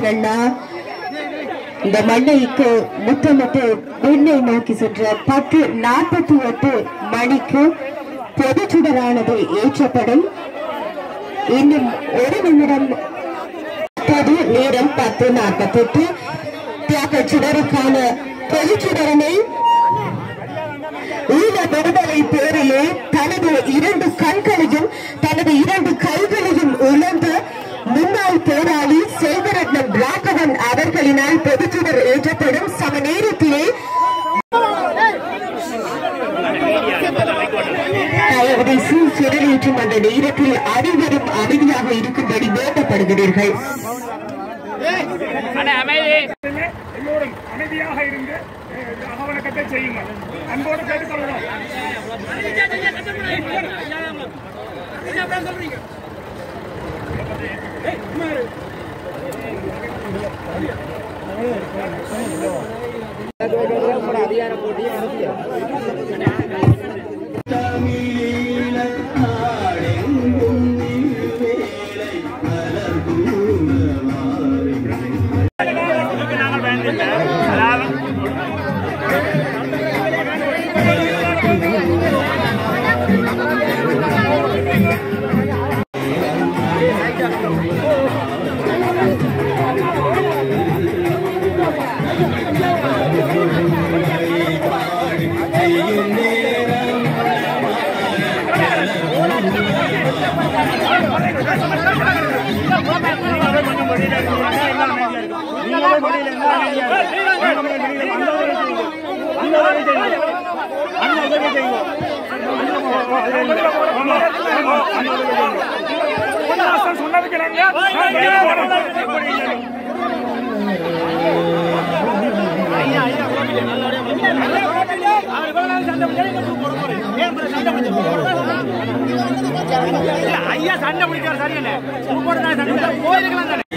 அண்ணா இந்த மண்ணைக்கு முத்தமிட்டு விண்ணை நோக்கி சென்ற பத்து நாற்பத்தி எட்டு மணிக்கு பொதுச்சுடரானது ஏற்றப்படும் இன்னும் ஒரு நிமிடம் பொது நேரம் பத்து நாற்பத்தி எட்டு தியாக சுடருக்கான பொதுச்சுடரனை ஈழ விடுதலை பேரிலே தனது இரண்டு கண்களையும் தனது இரண்டு கைகளையும் இழந்து முன்னாள் போராளி செல்வரத்னம் ராகவன் அவர்களினால் பொதுச்சுடர் ஏற்றப்படும் சம நேரத்திலே தயவுடைசு சுடரேற்றும் அந்த நேரத்தில் அனைவரும் அமைதியாக இருக்கும்படி வேண்டப்படுகிறீர்கள் எல்லோரும் அமைதியாக இருந்து அஹ், அகவணக்கத்தை செய்யுங்கள் அன்போடு கேட்டுக்கொள்கிறோம் சொன்னதுக்கு ஐயா சண்டை பிடிச்சார் சரியில்லை உங்களோட நான் சண்டை பிடிச்சா கோயிலுக்கெல்லாம் தானே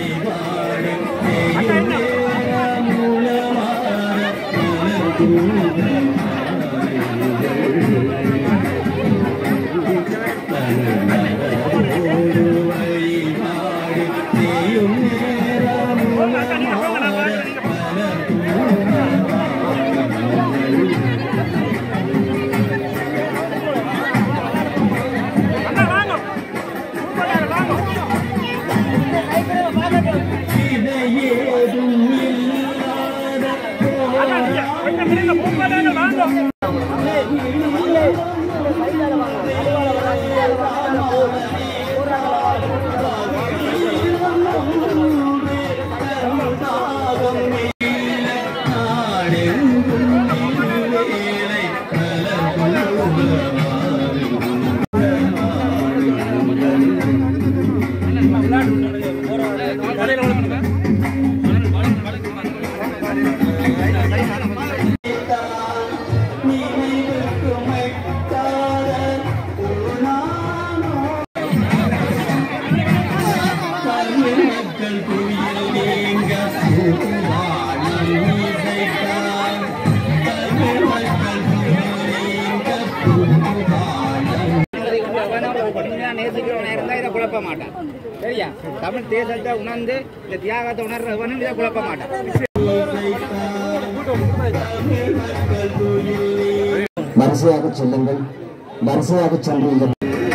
நேசிக்கிறவனா இருந்தா இதை குழப்ப மாட்டான் சரியா தமிழ் தேசத்தை உணர்ந்து இந்த தியாகத்தை உணர்றவனும் இதை குழப்ப மாட்டான் வரிசையாக செல்லுங்கள் வரிசையாக சென்று இந்த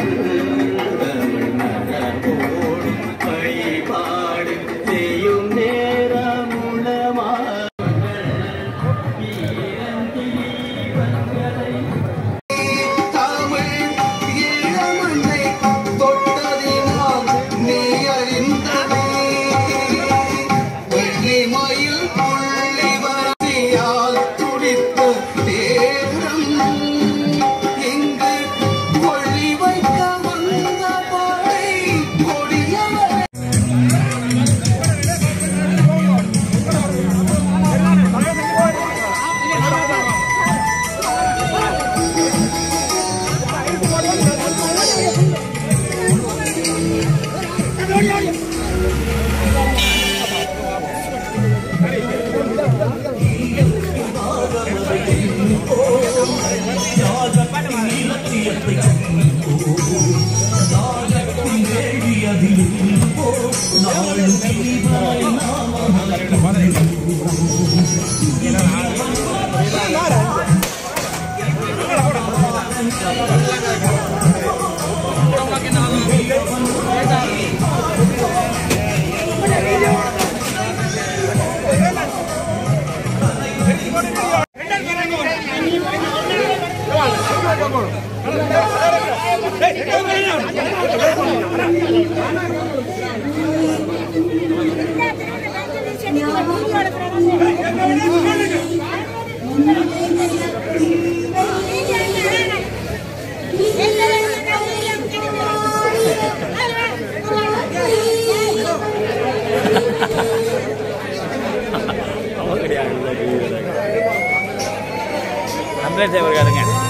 தமிழ் இளமண்ணை தொட்டதினால் நீ அறிந்ததே வெள்ளிமயில் புள்ளி வரியால் துடித்த தேரம் இங்கு கொள்ளி அம்புலன்ஸ் வருகாதுங்க